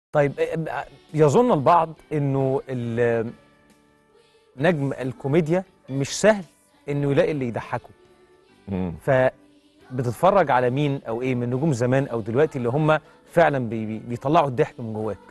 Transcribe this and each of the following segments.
طيب آه، آه، يظن البعض انه ال- نجم الكوميديا مش سهل انه يلاقي اللي يضحكه مم. فبتتفرج على مين او ايه من نجوم زمان او دلوقتي اللي هم فعلا بي بي- بيطلعوا الضحك من جواك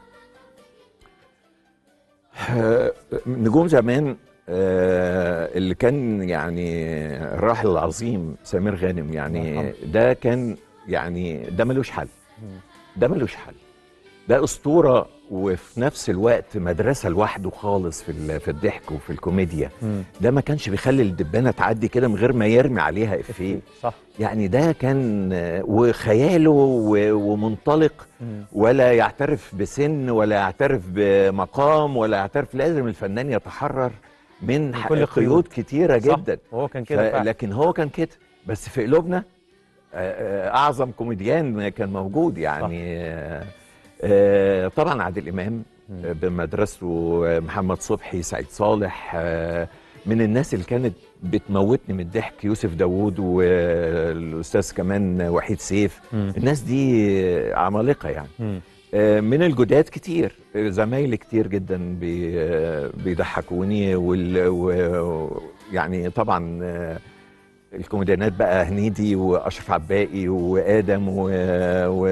آه، نجوم زمان آه، اللي كان يعني الراحل العظيم سمير غانم الله يعني يرحمه. ده كان يعني ده ملوش حل ده ملوش حل ده اسطوره وفي نفس الوقت مدرسه لوحده خالص في ال- في الضحك وفي الكوميديا ده ما كانش بيخلي الدبانه تعدي كده من غير ما يرمي عليها افيه صح يعني ده كان آه، وخياله و- ومنطلق ولا يعترف بسن ولا يعترف بمقام ولا يعترف لازم الفنان يتحرر من ح- كل قيود القيود. كتيره صح، جدا وهو كان كده ف- فعلا لكن هو كان كده بس في قلوبنا آه، آه، اعظم كوميديان كان موجود يعني آه، آه، طبعا عادل امام مم. آه، بمدرسته آه، محمد صبحي سعيد صالح آه، من الناس اللي كانت بتموتني من الضحك يوسف داوود والاستاذ كمان وحيد سيف مم. الناس دي عمالقه يعني مم. آه، من الجداد كتير آه، زمايلي كتير جدا بي آه، بيضحكوني وال و- يعني طبعا آه، الكوميديانات بقى هنيدي واشرف عباقي وادم و و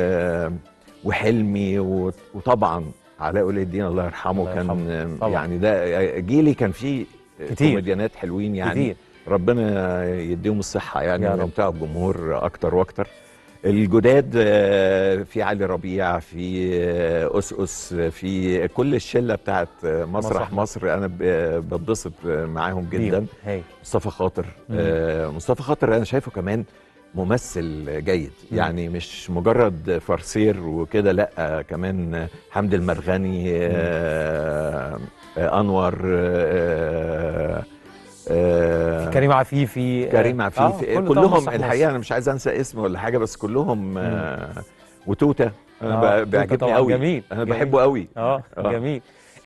وحلمي و- وطبعا علاء ولي الدين الله يرحمه الله كان يرحمه. آه، طبعا. يعني ده جيلي كان فيه كتير. كوميديانات حلوين يعني كتير ربنا يديهم الصحة يعني يا رب. ويمتعوا الجمهور أكتر وأكتر الجداد آه، في علي ربيع في آه، أسأس في كل الشلة بتاعت آه، مسرح مسرح مصر أنا ب- بتبسط معاهم جدا هاي مصطفى خاطر مم. آه، مصطفى خاطر أنا شايفه كمان ممثل جيد مم. يعني مش مجرد فرسير وكده لا كمان حمد المرغني آه، آه، انور آه، آه، كريم عفيفي آه، كريم آه، عفيفي كله طبعاً كلهم مسرح الحقيقه مصر. انا مش عايز انسى اسم ولا حاجه بس كلهم آه، وتوته انا آه، ب- توتة بيعجبني طبعاً قوي جميل انا جميل. بحبه قوي اه آه. جميل